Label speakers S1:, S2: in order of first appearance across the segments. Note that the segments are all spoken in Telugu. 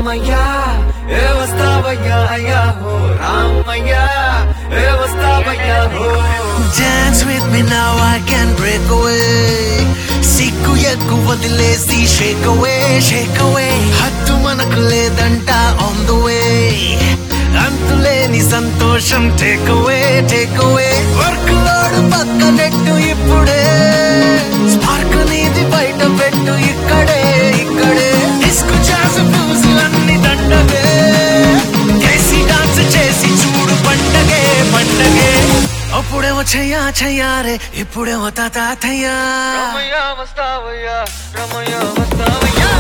S1: రామయ్య ఏ వస్తావయ్యా అయ్యా హో రామయ్య ఏ వస్తావయ్యా హో
S2: Dance with me now, I can break away. సిగ్గు ఎగ్గు వదిలేసి షేక్ అవే షేక్ అవే హద్దు మనకు లేదంట ఆన్ ద వే అంతులేని సంతోషం take away take away work load పక్కనెట్టు ఇప్పుడే స్పార్క్ నీది బయట పెట్టు ఇక్కడే ఇక్కడే డిస్కు జాస్ అన్ని దండగే చేసి డాన్స్ చేసి చూడు పండగే పండగే అప్పుడేమో చెయ్యా చెయ్యారే ఇప్పుడేమో తాతయ్యా
S1: రామయ్య వస్తావయ్యా రామయ్య వస్తావయ్యా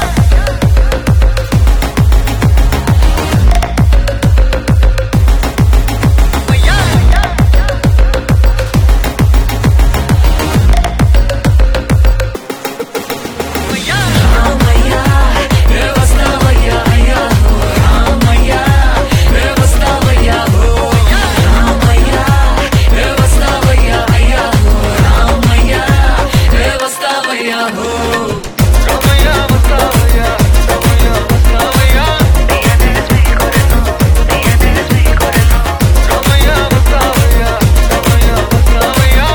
S1: రామయ్య వస్తావయ్యా రామయ్య వస్తావయ్యా రామయ్య వస్తావయ్యా రామయ్య వస్తావయ్యా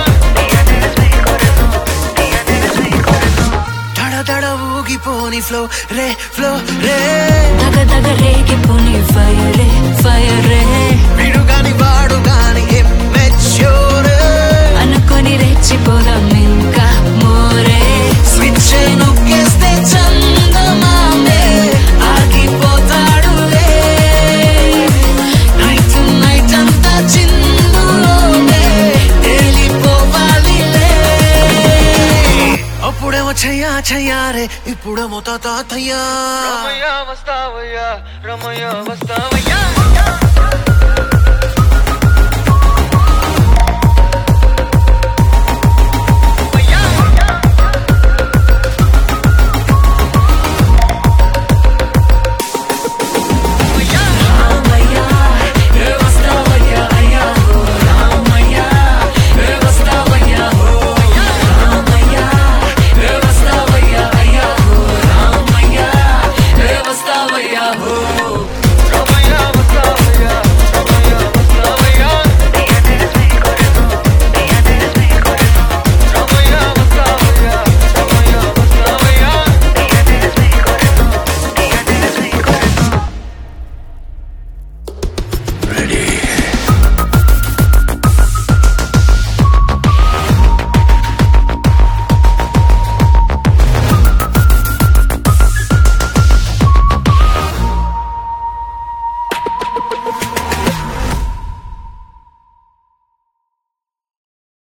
S2: దడ దడ ఊగిపోని ఫ్లో రే ఫ్లో రే
S3: తగ తగ రేగిపోని ఫైరే ఫైరే
S2: వీడు గాని వాడు గాని మెచ్యూర్
S3: అనుకొని రెచ్చిపోదాం ఇంకా మోరే
S2: స్విచ్ నొక్కేస్తే చందమామే ఆగిపోతాడులే నైట్ నైట్ అంతా చిందులోనే తేలిపోవాలిలే అప్పుడేమో చెయ్యా చెయ్యారే ఇప్పుడేమో తాతయ్యా
S1: రామయ్య వస్తావయ్యా రామయ్య వస్తావయ్యా